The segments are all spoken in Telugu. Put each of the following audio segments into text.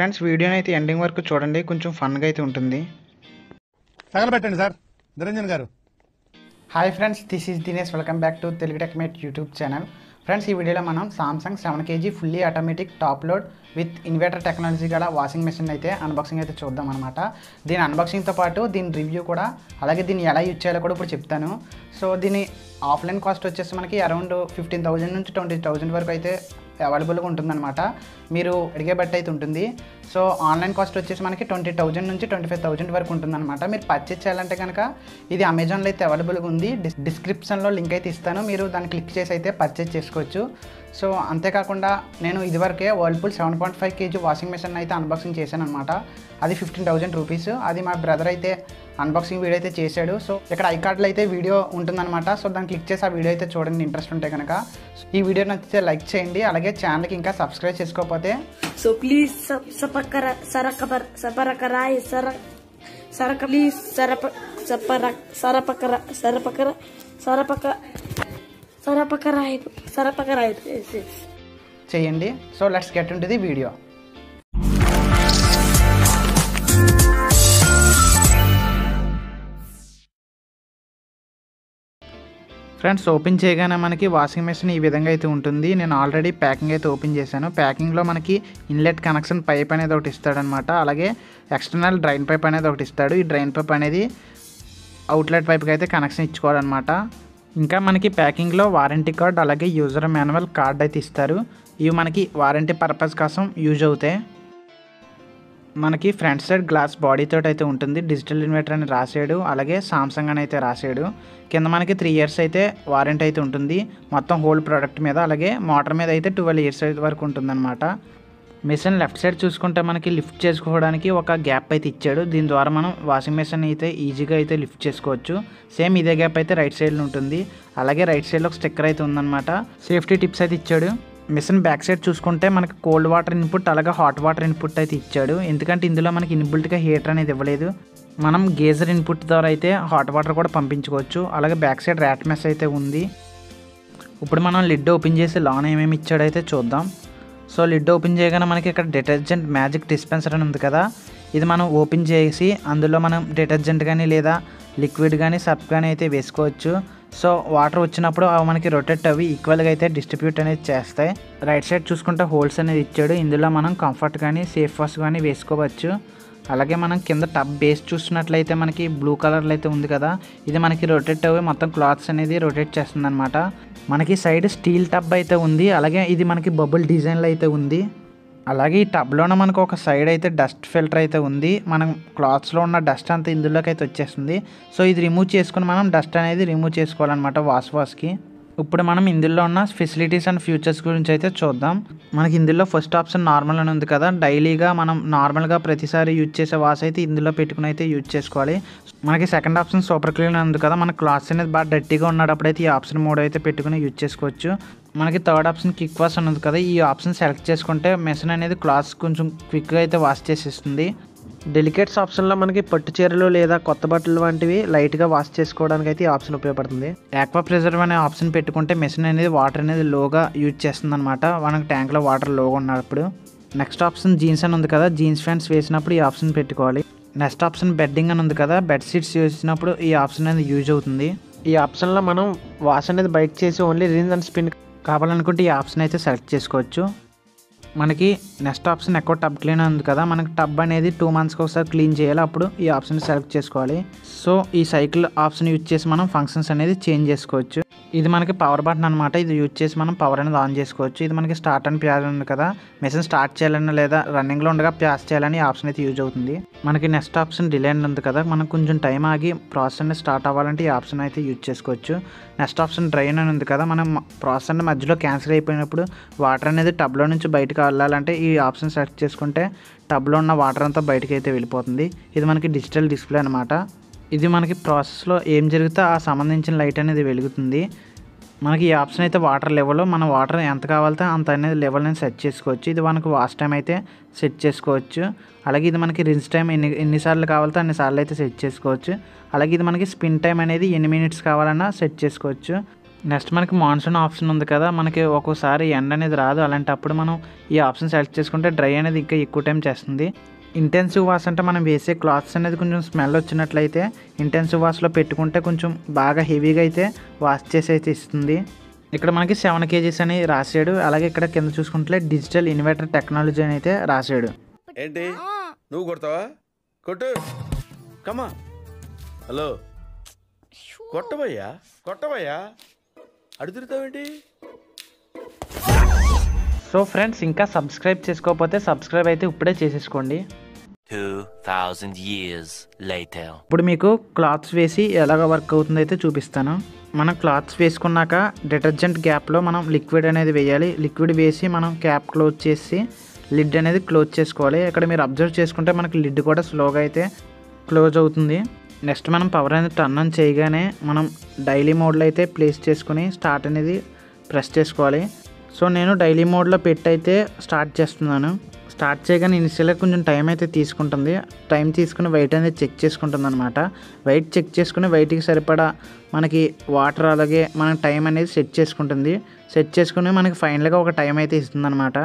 ఫ్రెండ్స్ వీడియోని అయితే ఎండింగ్ వరకు చూడండి కొంచెం ఫన్గా అయితే ఉంటుంది తగలబెట్టండి sir Niranjan garu hi friends this is Dinesh welcome back to Telugu Techmate YouTube channel friends ఈ వీడియోలో మనం Samsung seven KG fully automatic top load with inverter technology గల వాషింగ్ మెషిన్ అయితే అన్బాక్సింగ్ అయితే చూద్దాం అనమాట దీని అన్బాక్సింగ్తో పాటు దీని రివ్యూ కూడా అలాగే దీన్ని ఎలా యూజ్ చేయాలో కూడా ఇప్పుడు చెప్తాను సో దీని ఆఫ్లైన్ కాస్ట్ వచ్చేసి మనకి అరౌండ్ ఫిఫ్టీన్ థౌజండ్ నుంచి ట్వంటీ థౌజండ్ వరకు అయితే అవైలబుల్గా ఉంటుందన్నమాట మీరు అడిగే బట్టి అయితే ఉంటుంది సో ఆన్లైన్ కాస్ట్ వచ్చేసి మనకి ట్వంటీ థౌజండ్ నుంచి ట్వంటీ ఫైవ్ థౌజండ్ వరకు ఉంటుందన్నమాట మీరు పర్చేస్ చేయాలంటే కనుక ఇది అమెజాన్లో అయితే అవైలబుల్గా ఉంది డిస్ డిస్క్రిప్షన్లో లింక్ అయితే ఇస్తాను మీరు దాన్ని క్లిక్ చేసి అయితే పర్చేస్ చేసుకోవచ్చు సో అంతేకాకుండా నేను ఇదివరకే Whirlpool seven point five KG washing machine అయితే అన్బాక్సింగ్ చేశాను అనమాట అది ఫిఫ్టీన్ థౌజండ్ రూపీస్ అది మా బ్రదర్ అయితే అన్బాక్సింగ్ వీడియో అయితే చేశాడు సో ఇక్కడ ఐ కార్డ్లో అయితే వీడియో ఉంటుందన్నమాట సో దాన్ని క్లిక్ చేసి ఆ వీడియో అయితే చూడండి ఇంట్రెస్ట్ ఉంటే కనుక ఈ వీడియో నచ్చితే లైక్ చేయండి అలాగే ఛానల్కి ఇంకా సబ్స్క్రైబ్ చేసుకోకపోతే So please sub sapakara sarakabar saparakarai sara saraka please sarapa sapara sarapakara sarapakara sarapaka sarapakarai sarapakarai yes, yes. చేయండి so let's get into the video friends open చేయగానే మనకి వాషింగ్ మెషిన్ ఈ విధంగా అయితే ఉంటుంది నేను ఆల్రెడీ ప్యాకింగ్ అయితే ఓపెన్ చేశాను ప్యాకింగ్లో మనకి ఇన్లెట్ కనెక్షన్ పైప్ అనేది ఒకటి ఇస్తాడనమాట అలాగే ఎక్స్టర్నల్ డ్రైన్ పైప్ అనేది ఒకటి ఇస్తాడు ఈ డ్రైన్ పైప్ అనేది అవుట్లెట్ పైప్కి అయితే కనెక్షన్ ఇచ్చుకోవాలన్నమాట ఇంకా మనకి ప్యాకింగ్లో వారంటీ కార్డ్ అలాగే యూజర్ మాన్యువల్ కార్డ్ అయితే ఇస్తారు ఇవి మనకి వారంటీ పర్పస్ కోసం యూజ్ అవుతాయి మనకి ఫ్రంట్ సైడ్ గ్లాస్ బాడీ తోటి అయితే ఉంటుంది డిజిటల్ ఇన్వర్టర్ అని రాసాడు అలాగే సామ్సంగ్ అని అయితే రాసాడు కింద మనకి త్రీ ఇయర్స్ అయితే వారంటీ అయితే ఉంటుంది మొత్తం హోల్ ప్రోడక్ట్ మీద అలాగే మోటార్ మీద అయితే ట్వెల్వ్ ఇయర్స్ వరకు ఉంటుందన్నమాట మిషన్ లెఫ్ట్ సైడ్ చూసుకుంటే మనకి లిఫ్ట్ చేసుకోవడానికి ఒక గ్యాప్ అయితే ఇచ్చాడు దీని ద్వారా మనం వాషింగ్ మెషిన్ అయితే ఈజీగా అయితే లిఫ్ట్ చేసుకోవచ్చు సేమ్ ఇదే గ్యాప్ అయితే రైట్ సైడ్లో ఉంటుంది అలాగే రైట్ సైడ్లో ఒక స్టిక్కర్ అయితే ఉందన్నమాట సేఫ్టీ టిప్స్ అయితే ఇచ్చాడు మిషన్ బ్యాక్ సైడ్ చూసుకుంటే మనకి కోల్డ్ వాటర్ ఇన్పుట్ అలాగే హాట్ వాటర్ ఇన్పుట్ అయితే ఇచ్చాడు ఎందుకంటే ఇందులో మనకి ఇన్బుల్ట్గా హీటర్ అనేది ఇవ్వలేదు మనం గేజర్ ఇన్పుట్ ద్వారా అయితే హాట్ వాటర్ కూడా పంపించుకోవచ్చు అలాగే బ్యాక్ సైడ్ ర్యాట్ మెస్ అయితే ఉంది ఇప్పుడు మనం లిడ్ ఓపెన్ చేసి లాన్ ఏమేమి ఇచ్చాడో అయితే చూద్దాం సో లిడ్ ఓపెన్ చేయగానే మనకి ఇక్కడ డిటర్జెంట్ మ్యాజిక్ డిస్పెన్సర్ అని ఉంది కదా ఇది మనం ఓపెన్ చేసి అందులో మనం డిటర్జెంట్ కానీ లేదా లిక్విడ్ కానీ సర్ఫ్ కానీ అయితే వేసుకోవచ్చు సో వాటర్ వచ్చినప్పుడు అవి మనకి రొటేట్ అవి ఈక్వల్గా అయితే డిస్ట్రిబ్యూట్ అనేది చేస్తాయి రైట్ సైడ్ చూసుకుంటే హోల్స్ అనేది ఇచ్చాడు ఇందులో మనం కంఫర్ట్ కానీ సేఫ్ వాష్ కానీ వేసుకోవచ్చు అలాగే మనం కింద టబ్ బేస్ చూసినట్లయితే మనకి బ్లూ కలర్లో అయితే ఉంది కదా ఇది మనకి రొటేట్ అవి మొత్తం క్లాత్స్ అనేది రొటేట్ చేస్తుంది అనమాట మనకి సైడ్ స్టీల్ టబ్ అయితే ఉంది అలాగే ఇది మనకి బబుల్ డిజైన్లో అయితే ఉంది అలాగే ఈ టబ్లోనే మనకు ఒక సైడ్ అయితే డస్ట్ ఫిల్టర్ అయితే ఉంది మనం క్లాత్స్లో ఉన్న డస్ట్ అంతా ఇందులోకి అయితే వచ్చేస్తుంది సో ఇది రిమూవ్ చేసుకుని మనం డస్ట్ అనేది రిమూవ్ చేసుకోవాలన్నమాట వాష్ వాష్కి ఇప్పుడు మనం ఇందులో ఉన్న ఫెసిలిటీస్ అండ్ ఫ్యూచర్స్ గురించి అయితే చూద్దాం మనకి ఇందులో ఫస్ట్ ఆప్షన్ నార్మల్ అని ఉంది కదా డైలీగా మనం నార్మల్గా ప్రతిసారి యూజ్ చేసే వాష్ అయితే ఇందులో పెట్టుకుని అయితే యూజ్ చేసుకోవాలి మనకి సెకండ్ ఆప్షన్ సూపర్ క్లీన్ అని ఉంది కదా మన క్లాత్స్ అనేది బాగా డర్టీగా ఉన్నప్పుడు అయితే ఈ ఆప్షన్ మోడ్ అయితే పెట్టుకుని యూజ్ చేసుకోవచ్చు మనకి థర్డ్ ఆప్షన్ క్విక్ వాష్ అని ఉంది కదా ఈ ఆప్షన్ సెలెక్ట్ చేసుకుంటే మెషిన్ అనేది క్లాత్స్ కొంచెం క్విక్గా అయితే వాష్ చేసేస్తుంది డెలికేట్స్ ఆప్షన్లో మనకి పట్టు చీరలు లేదా కొత్త బట్టలు వంటివి లైట్గా వాష్ చేసుకోవడానికి అయితే ఈ ఆప్షన్ ఉపయోగపడుతుంది యాక్వా ప్రిజర్వ్ అనే ఆప్షన్ పెట్టుకుంటే మెషిన్ అనేది వాటర్ అనేది లోగా యూజ్ చేస్తుంది అనమాట మనకి ట్యాంక్లో వాటర్ లోగా ఉన్నప్పుడు నెక్స్ట్ ఆప్షన్ జీన్స్ అని ఉంది కదా జీన్స్ ప్యాంట్స్ వేసినప్పుడు ఈ ఆప్షన్ పెట్టుకోవాలి నెక్స్ట్ ఆప్షన్ బెడ్డింగ్ అని ఉంది కదా బెడ్ షీట్స్ వేసినప్పుడు ఈ ఆప్షన్ అనేది యూజ్ అవుతుంది ఈ ఆప్షన్లో మనం వాష్ అనేది బయట చేసి ఓన్లీ రిన్స్ అండ్ స్పిన్ కావాలనుకుంటే ఈ ఆప్షన్ అయితే సెలెక్ట్ చేసుకోవచ్చు మనకి నెక్స్ట్ ఆప్షన్ ఎక్కువ టబ్ క్లీన్ ఉంది కదా మనకి టబ్ అనేది టూ మంత్స్కి ఒకసారి క్లీన్ చేయాలి అప్పుడు ఈ ఆప్షన్ సెలెక్ట్ చేసుకోవాలి సో ఈ సైకిల్ ఆప్షన్ యూజ్ చేసి మనం ఫంక్షన్స్ అనేది చేంజ్ చేసుకోవచ్చు ఇది మనకి పవర్ బటన్ అనమాట ఇది యూజ్ చేసి మనం పవర్ అనేది ఆన్ చేసుకోవచ్చు ఇది మనకి స్టార్ట్ అండ్ ప్యాజ్ ఉంది కదా మెషిన్ స్టార్ట్ చేయాలన్నా లేదా రన్నింగ్లో ఉండగా ప్యాస్ చేయాలని ఆప్షన్ అయితే యూజ్ అవుతుంది మనకి నెక్స్ట్ ఆప్షన్ డిలే అని ఉంది కదా మనకు కొంచెం టైం ఆగి ప్రాసెస్ అనేది స్టార్ట్ అవ్వాలంటే ఈ ఆప్షన్ అయితే యూజ్ చేసుకోవచ్చు నెక్స్ట్ ఆప్షన్ డ్రైన్ అని ఉంది కదా మనం ప్రాసెస్ అనేది మధ్యలో క్యాన్సిల్ అయిపోయినప్పుడు వాటర్ అనేది టబ్లో నుంచి బయటకు వెళ్ళాలంటే ఈ ఆప్షన్ సెలెక్ట్ చేసుకుంటే టబ్లో ఉన్న వాటర్ అంతా బయటకు అయితే వెళ్ళిపోతుంది ఇది మనకి డిజిటల్ డిస్ప్లే అనమాట ఇది మనకి ప్రాసెస్లో ఏం జరిగితే ఆ సంబంధించిన లైట్ అనేది వెలుగుతుంది మనకి ఈ ఆప్షన్ అయితే వాటర్ లెవెల్లో మన వాటర్ ఎంత కావాలితే అంత అనేది లెవెల్ అనేది సెట్ చేసుకోవచ్చు ఇది మనకు వాష్ టైం అయితే సెట్ చేసుకోవచ్చు అలాగే ఇది మనకి రిన్స్ టైం ఎన్ని ఎన్నిసార్లు కావాలితే అన్నిసార్లు అయితే సెట్ చేసుకోవచ్చు అలాగే ఇది మనకి స్పిన్ టైం అనేది ఎన్ని మినిట్స్ కావాలన్నా సెట్ చేసుకోవచ్చు నెక్స్ట్ మనకి మాన్సూన్ ఆప్షన్ ఉంది కదా మనకి ఒక్కోసారి ఎండ అనేది రాదు అలాంటప్పుడు మనం ఈ ఆప్షన్ సెలెక్ట్ చేసుకుంటే డ్రై అనేది ఇంకా ఎక్కువ టైం చేస్తుంది ఇంటెన్సివ్ వాష్ అంటే మనం వేసే క్లాత్స్ అనేది కొంచెం స్మెల్ వచ్చినట్లయితే ఇంటెన్సివ్ వాష్లో పెట్టుకుంటే కొంచెం బాగా హెవీగా అయితే వాష్ చేసి అయితే ఇస్తుంది ఇక్కడ మనకి సెవెన్ కేజీస్ అని రాసాడు అలాగే ఇక్కడ కింద చూసుకుంటే డిజిటల్ ఇన్వర్టర్ టెక్నాలజీ అని అయితే రాసాడు ఏంటి నువ్వు కొడతావా కొట్టు కమా హలో కొట్టబయ్యా కొట్టబయ్యా అడు తిరుగుతావేంటి సో ఫ్రెండ్స్ ఇంకా సబ్స్క్రైబ్ చేసుకోకపోతే సబ్స్క్రైబ్ అయితే ఇప్పుడే చేసేసుకోండి 2000 years later. ఇప్పుడు మీకు క్లాత్స్ వేసి ఎలాగ వర్క్ అవుతుందో అయితే చూపిస్తాను మనం క్లాత్స్ వేసుకున్నాక డిటర్జెంట్ గ్యాప్లో మనం లిక్విడ్ అనేది వేయాలి లిక్విడ్ వేసి మనం క్యాప్ క్లోజ్ చేసి లిడ్ అనేది క్లోజ్ చేసుకోవాలి ఇక్కడ మీరు అబ్జర్వ్ చేసుకుంటే మనకి లిడ్ కూడా స్లోగా అయితే క్లోజ్ అవుతుంది నెక్స్ట్ మనం పవర్ అనేది టర్న్ ఆన్ చేయగానే మనం డైలీ మోడ్లో అయితే ప్లేస్ చేసుకుని స్టార్ట్ అనేది ప్రెస్ చేసుకోవాలి సో నేను డైలీ మోడ్లో పెట్టి అయితే స్టార్ట్ చేస్తున్నాను స్టార్ట్ చేయగానే ఇనిషియల్గా కొంచెం టైం అయితే తీసుకుంటుంది టైం తీసుకుని వెయిట్ అనేది చెక్ చేసుకుంటుంది అనమాట వెయిట్ చెక్ చేసుకుని వెయిట్కి సరిపడా మనకి వాటర్ అలాగే మన టైం అనేది సెట్ చేసుకుంటుంది సెట్ చేసుకుని మనకి ఫైనల్గా ఒక టైం అయితే ఇస్తుంది అనమాట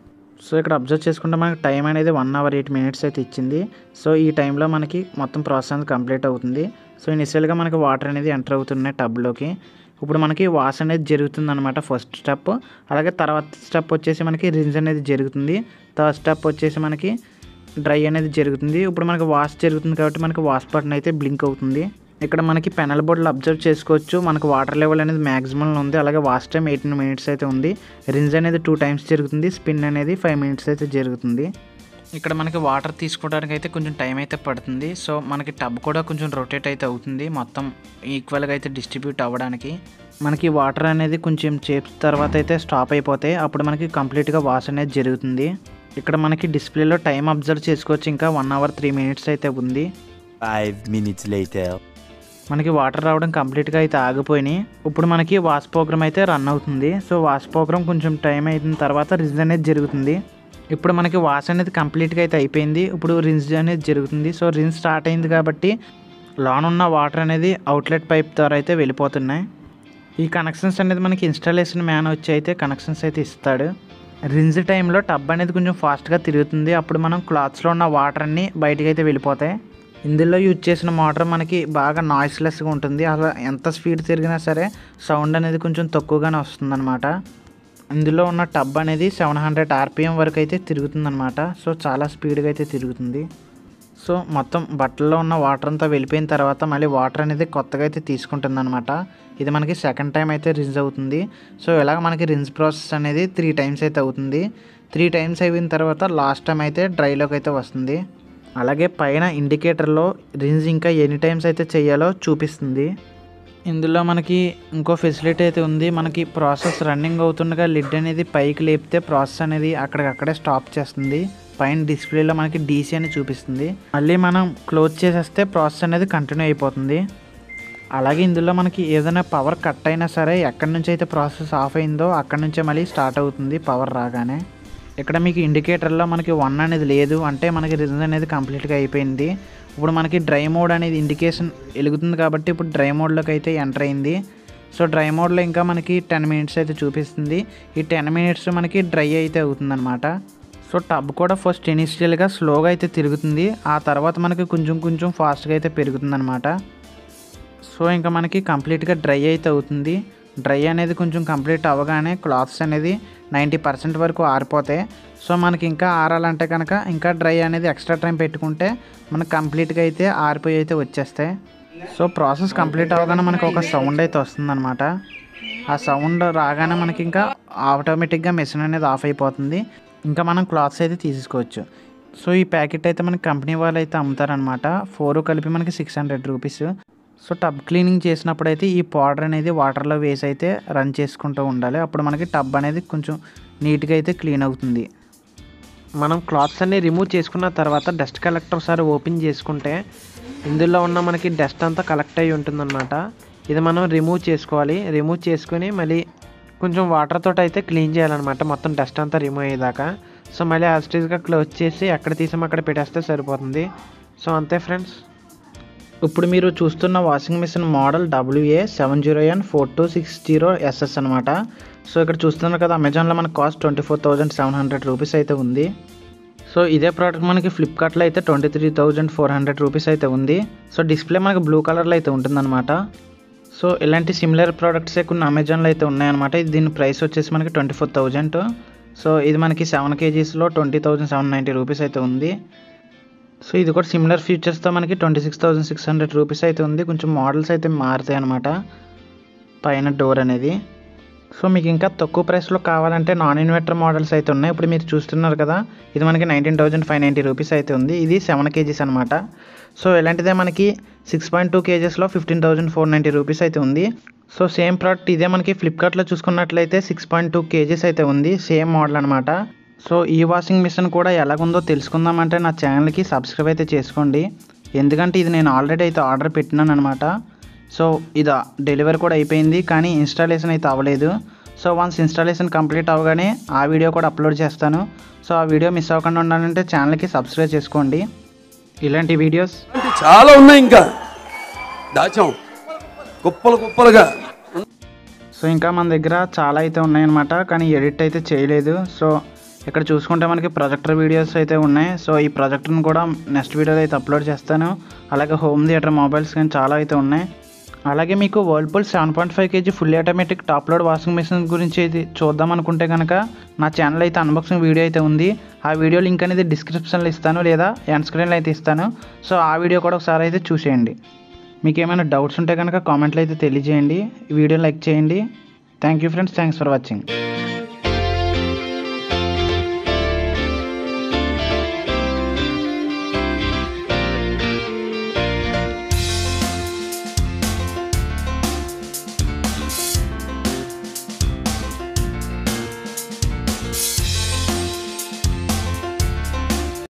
సో ఇక్కడ అబ్జర్వ్ చేసుకుంటే మనకి టైం అనేది వన్ అవర్ ఎయిట్ మినిట్స్ అయితే ఇచ్చింది సో ఈ టైంలో మనకి మొత్తం ప్రాసెస్ అనేది కంప్లీట్ అవుతుంది సో ఇనిషియల్గా మనకి వాటర్ అనేది ఎంటర్ అవుతున్నాయి టబ్లోకి ఇప్పుడు మనకి వాష్ అనేది జరుగుతుంది అనమాట ఫస్ట్ స్టెప్ అలాగే తర్వాత స్టెప్ వచ్చేసి మనకి రిన్స్ అనేది జరుగుతుంది థర్డ్ స్టెప్ వచ్చేసి మనకి డ్రై అనేది జరుగుతుంది ఇప్పుడు మనకి వాష్ జరుగుతుంది కాబట్టి మనకి వాష్ బటన్ అయితే బ్లింక్ అవుతుంది ఇక్కడ మనకి పెనల్ బోర్డులో అబ్జర్వ్ చేసుకోవచ్చు మనకు వాటర్ లెవెల్ అనేది మ్యాక్సిమం ఉంది అలాగే వాష్ టైం ఎయిటీన్ మినిట్స్ అయితే ఉంది రిన్స్ అనేది టూ టైమ్స్ జరుగుతుంది స్పిన్ అనేది ఫైవ్ మినిట్స్ అయితే జరుగుతుంది ఇక్కడ మనకి వాటర్ తీసుకోవడానికి అయితే కొంచెం టైం అయితే పడుతుంది సో మనకి టబ్ కూడా కొంచెం రొటేట్ అయితే అవుతుంది మొత్తం ఈక్వల్గా అయితే డిస్ట్రిబ్యూట్ అవ్వడానికి మనకి వాటర్ అనేది కొంచెం చేపు తర్వాత అయితే స్టాప్ అయిపోతాయి అప్పుడు మనకి కంప్లీట్గా వాష్ అనేది జరుగుతుంది ఇక్కడ మనకి డిస్ప్లేలో టైం అబ్జర్వ్ చేసుకోవచ్చు ఇంకా వన్ అవర్ త్రీ మినిట్స్ అయితే ఉంది Five minutes later. మనకి వాటర్ రావడం కంప్లీట్గా అయితే ఆగిపోయినాయి ఇప్పుడు మనకి వాష్ ప్రోగ్రామ్ అయితే రన్ అవుతుంది సో వాష్ ప్రోగ్రామ్ కొంచెం టైం అయిన తర్వాత రిన్స్ అనేది జరుగుతుంది ఇప్పుడు మనకి వాష్ అనేది కంప్లీట్గా అయితే అయిపోయింది ఇప్పుడు రిన్స్ అనేది జరుగుతుంది సో రిన్స్ స్టార్ట్ అయింది కాబట్టి లోన్ ఉన్న వాటర్ అనేది అవుట్లెట్ పైప్ ద్వారా అయితే వెళ్ళిపోతున్నాయి ఈ కనెక్షన్స్ అనేది మనకి ఇన్స్టాలేషన్ మ్యాన్ వచ్చి అయితే కనెక్షన్స్ అయితే ఇస్తాడు రిన్స్ టైంలో టబ్ అనేది కొంచెం ఫాస్ట్గా తిరుగుతుంది అప్పుడు మనం క్లాత్స్లో ఉన్న వాటర్ అన్నీ బయటకు అయితే వెళ్ళిపోతాయి ఇందులో యూజ్ చేసిన మోటార్ మనకి బాగా నాయిస్లెస్గా ఉంటుంది అలా ఎంత స్పీడ్ తిరిగినా సరే సౌండ్ అనేది కొంచెం తక్కువగానే వస్తుందన్నమాట ఇందులో ఉన్న టబ్ అనేది సెవెన్ హండ్రెడ్ ఆర్పిఎం వరకు అయితే తిరుగుతుందన్నమాట సో చాలా స్పీడ్గా అయితే తిరుగుతుంది సో మొత్తం బట్టల్లో ఉన్న వాటర్ అంతా వెళ్ళిపోయిన తర్వాత మళ్ళీ వాటర్ అనేది కొత్తగా అయితే తీసుకుంటుంది అనమాట ఇది మనకి సెకండ్ టైం అయితే రిన్స్ అవుతుంది సో ఇలాగ మనకి రిన్స్ ప్రాసెస్ అనేది త్రీ టైమ్స్ అయితే అవుతుంది త్రీ టైమ్స్ అయిపోయిన తర్వాత లాస్ట్ టైం అయితే డ్రైలోకి అయితే వస్తుంది అలాగే పైన ఇండికేటర్లో రిన్స్ ఇంకా ఎన్ని టైమ్స్ అయితే చేయాలో చూపిస్తుంది ఇందులో మనకి ఇంకో ఫెసిలిటీ అయితే ఉంది మనకి ప్రాసెస్ రన్నింగ్ అవుతుండగా లిడ్ అనేది పైకి లేపితే ప్రాసెస్ అనేది అక్కడికక్కడే స్టాప్ చేస్తుంది పైన డిస్ప్లేలో మనకి డీసీ అని చూపిస్తుంది మళ్ళీ మనం క్లోజ్ చేసేస్తే ప్రాసెస్ అనేది కంటిన్యూ అయిపోతుంది అలాగే ఇందులో మనకి ఏదైనా పవర్ కట్ అయినా సరే ఎక్కడి నుంచి అయితే ప్రాసెస్ ఆఫ్ అయిందో అక్కడి నుంచే మళ్ళీ స్టార్ట్ అవుతుంది పవర్ రాగానే ఇక్కడ మీకు ఇండికేటర్లో మనకి వన్ అనేది లేదు అంటే మనకి రిజన్ అనేది కంప్లీట్గా అయిపోయింది ఇప్పుడు మనకి డ్రై మోడ్ అనేది ఇండికేషన్ వెలుగుతుంది కాబట్టి ఇప్పుడు డ్రై మోడ్లోకి అయితే ఎంటర్ అయింది సో డ్రై మోడ్లో ఇంకా మనకి టెన్ మినిట్స్ అయితే చూపిస్తుంది ఈ టెన్ మినిట్స్ మనకి డ్రై అయితే అవుతుందన్నమాట సో టబ్ కూడా ఫస్ట్ ఇనిషియల్గా స్లోగా అయితే తిరుగుతుంది ఆ తర్వాత మనకి కొంచెం కొంచెం ఫాస్ట్గా అయితే పెరుగుతుందన్నమాట సో ఇంకా మనకి కంప్లీట్గా డ్రై అయితే అవుతుంది డ్రై అనేది కొంచెం కంప్లీట్ అవ్వగానే క్లాత్స్ అనేది నైంటీ పర్సెంట్ వరకు ఆరిపోతాయి సో మనకి ఇంకా ఆరాలంటే కనుక ఇంకా డ్రై అనేది ఎక్స్ట్రా టైం పెట్టుకుంటే మనకు కంప్లీట్గా అయితే ఆరిపోయి అయితే వచ్చేస్తాయి సో ప్రాసెస్ కంప్లీట్ అవ్వగానే మనకు ఒక సౌండ్ అయితే వస్తుందన్నమాట ఆ సౌండ్ రాగానే మనకి ఇంకా ఆటోమేటిక్గా మెషిన్ అనేది ఆఫ్ అయిపోతుంది ఇంకా మనం క్లాత్స్ అయితే తీసుకోవచ్చు సో ఈ ప్యాకెట్ అయితే మనకి కంపెనీ వాళ్ళు అయితే అమ్ముతారనమాట ఫోర్ కలిపి మనకి six hundred rupees so tub cleaning చేసినప్పుడు అయితే ఈ పౌడర్ అనేది వాటర్లో వేసి అయితే రన్ చేసుకుంటూ ఉండాలి అప్పుడు మనకి టబ్ అనేది కొంచెం నీట్గా అయితే క్లీన్ అవుతుంది మనం క్లాత్స్ అన్ని రిమూవ్ చేసుకున్న తర్వాత డస్ట్ కలెక్టర్ ఒకసారి ఓపెన్ చేసుకుంటే ఇందులో ఉన్న మనకి డస్ట్ అంతా కలెక్ట్ అయి ఉంటుందన్నమాట ఇది మనం రిమూవ్ చేసుకోవాలి రిమూవ్ చేసుకొని మళ్ళీ కొంచెం వాటర్ తోటి అయితే క్లీన్ చేయాలన్నమాట మొత్తం డస్ట్ అంతా రిమూవ్ అయ్యేదాకా సో మళ్ళీ యాస్టీస్గా క్లోజ్ చేసి ఎక్కడ తీసామో అక్కడ పెట్టేస్తే సరిపోతుంది సో అంతే ఫ్రెండ్స్ ఇప్పుడు మీరు చూస్తున్న washing machine model WA seven zero N four two six zero SS అనమాట సో ఇక్కడ చూస్తున్నారు కదా అమెజాన్లో మనకు cost twenty four thousand seven hundred rupees అయితే ఉంది సో ఇదే ప్రోడక్ట్ మనకి ఫ్లిప్కార్ట్లో అయితే twenty three thousand four hundred rupees అయితే ఉంది సో డిస్ప్లే మనకి బ్లూ కలర్లో అయితే ఉంటుందన్నమాట సో ఇలాంటి సిమిలర్ ప్రోడక్ట్సే కొన్ని అమెజాన్లో అయితే ఉన్నాయన్నమాట ఇది దీని ప్రైస్ వచ్చేసి మనకి ట్వంటీ ఫోర్ థౌజండ్ సో ఇది మనకి సెవెన్ కేజీస్లో twenty thousand seven ninety rupees అయితే ఉంది సో ఇది కూడా సిమిలర్ ఫీచర్స్తో మనకి twenty six thousand six hundred rupees అయితే ఉంది కొంచెం మోడల్స్ అయితే మారుతాయి అనమాట పైన డోర్ అనేది సో మీకు ఇంకా తక్కువ ప్రైస్లో కావాలంటే నాన్ ఇన్వర్టర్ మోడల్స్ అయితే ఉన్నాయి ఇప్పుడు మీరు చూస్తున్నారు కదా ఇది మనకి nineteen thousand five ninety rupees అయితే ఉంది ఇది సెవెన్ కేజీస్ అనమాట సో ఇలాంటిదే మనకి సిక్స్ పాయింట్ టూ కేజెస్లో fifteen thousand four ninety rupees అయితే ఉంది సో సేమ్ ప్రోడక్ట్ ఇదే మనకి ఫ్లిప్కార్ట్లో చూసుకున్నట్లయితే సిక్స్ పాయింట్ టూ కేజీస్ అయితే ఉంది సేమ్ మోడల్ అనమాట సో ఈ వాషింగ్ మిషన్ కూడా ఎలాగుందో తెలుసుకుందామంటే నా ఛానల్కి సబ్స్క్రైబ్ అయితే చేసుకోండి ఎందుకంటే ఇది నేను ఆల్రెడీ అయితే ఆర్డర్ పెట్టినాను అనమాట సో ఇది డెలివరీ కూడా అయిపోయింది కానీ ఇన్స్టాలేషన్ అయితే అవ్వలేదు సో వన్స్ ఇన్స్టాలేషన్ కంప్లీట్ అవ్వగానే ఆ వీడియో కూడా అప్లోడ్ చేస్తాను సో ఆ వీడియో మిస్ అవ్వకుండా ఉండాలంటే ఛానల్కి సబ్స్క్రైబ్ చేసుకోండి ఇలాంటి వీడియోస్ అంటే చాలా ఉన్నాయి ఇంకా దాచాం కుప్పలు కుప్పలుగా సో ఇంకా మన దగ్గర చాలా అయితే ఉన్నాయన్నమాట కానీ ఎడిట్ అయితే చేయలేదు సో ఇక్కడ చూసుకుంటే మనకి ప్రొజెక్టర్ వీడియోస్ అయితే ఉన్నాయి సో ఈ ప్రొజెక్టర్ని కూడా నెక్స్ట్ వీడియోలో అయితే అప్లోడ్ చేస్తాను అలాగే హోమ్ థియేటర్ మొబైల్స్ కానీ చాలా అయితే ఉన్నాయి అలాగే మీకు Whirlpool seven point five KG full automatic top load washing machine గురించి అయితే చూద్దాం అనుకుంటే కనుక నా ఛానల్ అయితే అన్బాక్సింగ్ వీడియో అయితే ఉంది ఆ వీడియో లింక్ అనేది డిస్క్రిప్షన్లో ఇస్తాను లేదా ఎండ్ స్క్రీన్లో అయితే ఇస్తాను సో ఆ వీడియో కూడా ఒకసారి అయితే చూసేయండి మీకు ఏమైనా డౌట్స్ ఉంటే కనుక కామెంట్లో అయితే తెలియజేయండి ఈ వీడియో లైక్ చేయండి thank you friends thanks for watching